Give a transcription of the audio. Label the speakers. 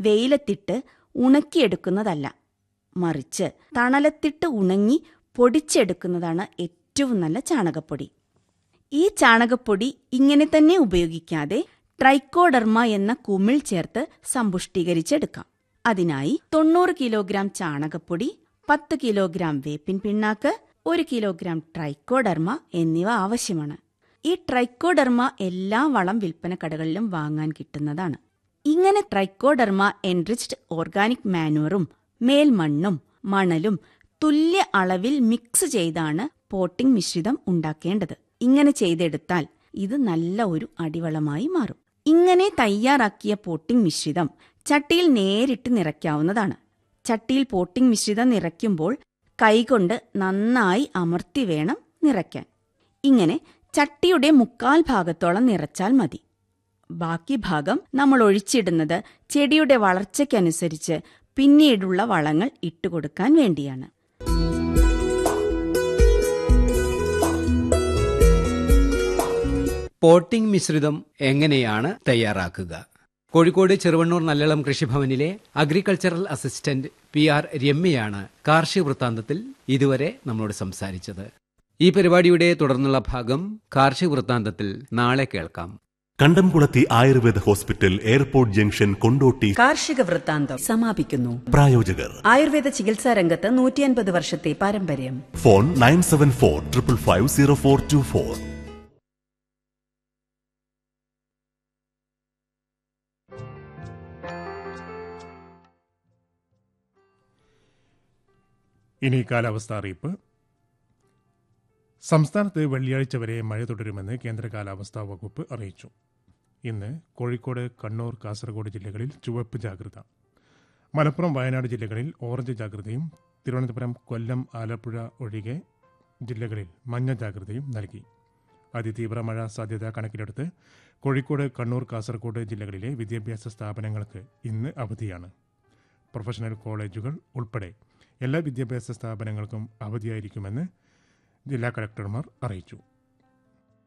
Speaker 1: വെയിലത്തിട്ട് ഉണക്കിയെടുക്കുന്നതല്ല മറിച്ച് തണലത്തിട്ട് ഉണങ്ങി പൊടിച്ചെടുക്കുന്നതാണ് ഏറ്റവും നല്ല ചാണകപ്പൊടി ഈ ചാണകപ്പൊടി ഇങ്ങനെ തന്നെ ഉപയോഗിക്കാതെ ട്രൈക്കോഡർമ എന്ന കുമിൾ ചേർത്ത് സമ്പുഷ്ടീകരിച്ചെടുക്കാം അതിനായി തൊണ്ണൂറ് കിലോഗ്രാം ചാണകപ്പൊടി പത്ത് കിലോഗ്രാം വേപ്പിൻ പിണ്ണാക്ക് ഒരു കിലോഗ്രാം ട്രൈക്കോഡർമ എന്നിവ ആവശ്യമാണ് ഈ ട്രൈക്കോഡർമ എല്ലാ വളം വിൽപ്പന കടകളിലും വാങ്ങാൻ കിട്ടുന്നതാണ് ഇങ്ങനെ ട്രൈക്കോഡർമ എൻറിച്ച്ഡ് ഓർഗാനിക് മാനുവറും മേൽമണ്ണും മണലും തുല്യ അളവിൽ മിക്സ് ചെയ്താണ് പോട്ടിംഗ് മിശ്രിതം ഉണ്ടാക്കേണ്ടത് ഇങ്ങനെ ചെയ്തെടുത്താൽ ഇത് നല്ല ഒരു അടിവളമായി മാറും ഇങ്ങനെ തയ്യാറാക്കിയ പോട്ടിംഗ് മിശ്രിതം ചട്ടിയിൽ നേരിട്ട് നിറയ്ക്കാവുന്നതാണ് ചട്ടിയിൽ പോട്ടിംഗ് മിശ്രിതം നിറയ്ക്കുമ്പോൾ കൈകൊണ്ട് നന്നായി അമർത്തി വേണം നിറയ്ക്കാൻ ഇങ്ങനെ ചട്ടിയുടെ മുക്കാൽ ഭാഗത്തോളം നിറച്ചാൽ മതി ബാക്കി ഭാഗം നമ്മൾ ഒഴിച്ചിടുന്നത് ചെടിയുടെ വളർച്ചയ്ക്കനുസരിച്ച് പിന്നീടുള്ള വളങ്ങൾ ഇട്ടുകൊടുക്കാൻ വേണ്ടിയാണ്
Speaker 2: പോട്ടിംഗ് മിശ്രിതം എങ്ങനെയാണ് തയ്യാറാക്കുക കോഴിക്കോട് ചെറുവണ്ണൂർ നല്ലളം കൃഷിഭവനിലെ അഗ്രികൾച്ചറൽ അസിസ്റ്റന്റ് പി ആർ രമ്യയാണ് കാർഷിക വൃത്താന്തത്തിൽ ഇതുവരെ നമ്മളോട് സംസാരിച്ചത് ഈ പരിപാടിയുടെ തുടർന്നുള്ള ഭാഗം കാർഷിക വൃത്താന്തത്തിൽ നാളെ കേൾക്കാം
Speaker 3: കണ്ടംകുളത്തി Ayurveda hospital airport junction Kondotty
Speaker 4: കാർഷിക വൃത്താന്തം സമാപിക്കുന്നു
Speaker 3: പ്രായോജകർ
Speaker 4: ആയുർവേദ ചികിത്സാ രംഗത്ത് നൂറ്റിയൻപത് വർഷത്തെ പാരമ്പര്യം
Speaker 3: phone nine seven four triple five zero four two four
Speaker 5: ഇനി കാലാവസ്ഥ അറിയിപ്പ് സംസ്ഥാനത്ത് വെള്ളിയാഴ്ച വരെ മഴ തുടരുമെന്ന് കേന്ദ്ര കാലാവസ്ഥാ വകുപ്പ് അറിയിച്ചു ഇന്ന് കോഴിക്കോട് കണ്ണൂർ കാസർഗോഡ് ജില്ലകളിൽ ചുവപ്പ് ജാഗ്രത മലപ്പുറം വയനാട് ജില്ലകളിൽ ഓറഞ്ച് ജാഗ്രതയും തിരുവനന്തപുരം കൊല്ലം ആലപ്പുഴ ഒഴികെ ജില്ലകളിൽ മഞ്ഞ ജാഗ്രതയും നൽകി അതിതീവ്ര മഴ സാധ്യത കണക്കിലെടുത്ത് കോഴിക്കോട് കണ്ണൂർ കാസർഗോഡ് ജില്ലകളിലെ വിദ്യാഭ്യാസ സ്ഥാപനങ്ങൾക്ക് ഇന്ന് അവധിയാണ് പ്രൊഫഷണൽ കോളേജുകൾ ഉൾപ്പെടെ എല്ലാ വിദ്യാഭ്യാസ സ്ഥാപനങ്ങൾക്കും അവധിയായിരിക്കുമെന്ന് ജില്ലാ കളക്ടർമാർ അറിയിച്ചു